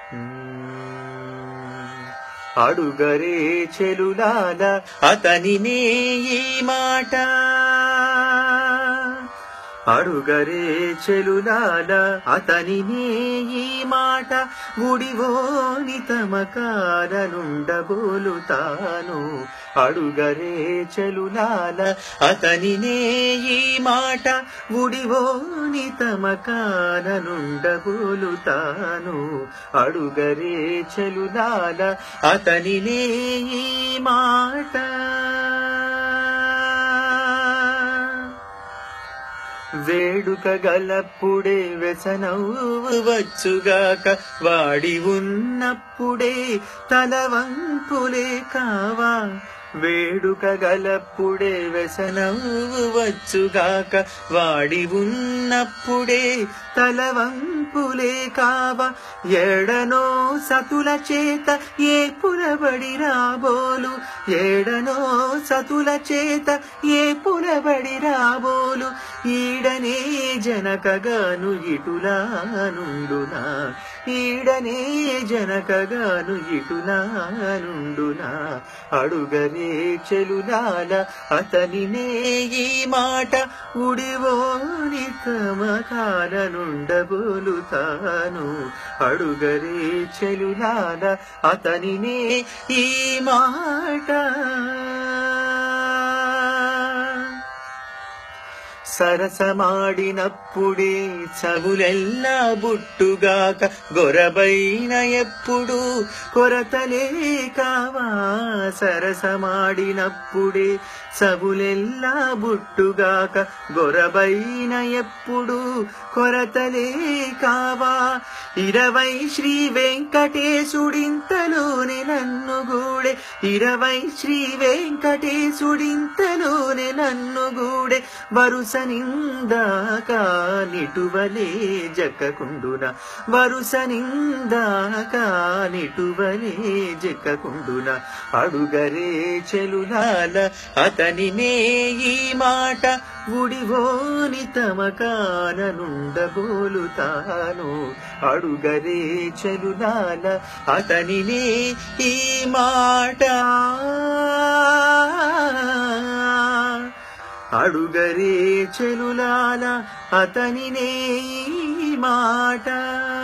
అడుగరే చెలులాల అతనినే ఈ మాట అడుగరే చెలులాల అతనినే ఈ మాట గుడివోని తమకాలనుండబోలుతాను అడుగరే చెలులాల అతనినే ఈ మాట గుడివోని తమకాలనుండబోలుతాను అడుగరే చెలులాల అతనినే ఈ మాట వేడుక గలప్పుడే వ్యసనవు వచ్చుగాక వాడి ఉన్నప్పుడే తలవంపులే కావా వేడుక గలప్పుడే వ్యసనవు వచ్చుగాక వాడి ఉన్నప్పుడే తలవంపులే కావా ఎడనో సతుల చేత ఏ పులబడి రాబోలు ఏడనో సతుల చేత ఏ పులబడి రాబోలు ఈడనే జనకగాను ఇటులా నుండునా ఈడనే జనకగాను ఇటులా నుండునా అడుగరే చెలులాల అతనినే ఈ మాట ఉడివోని తమకాల నుండబోలుతాను అడుగరే చెలులాల అతనినే ఈ మాట సరసమాడినప్పుడే చవులెల్లా బుట్టుగాక గొరబైన ఎప్పుడు కొరతలే కావా సరసమాడినప్పుడే చవులెల్లా బుట్టుగాక గొరబైన ఎప్పుడు కొరతలే కావా ఇరవై శ్రీ వెంకటేశుడింతలోనే నన్ను గూడే ఇరవై శ్రీ వెంకటేశుడింతలోనే నన్ను గూడే వరుస నిందాక నిటువలే జక్కకుండున వరుస నిందాక నిటువలే జక్కకుండున అడుగరే చెలులాల అతనినే ఈ మాట ఉడివోని తమకాననుండబోలుతాను అడుగరే చెలులాల అతనినే ఈ మాట అడుగరే చెలులాల అతనినే ఈ మాట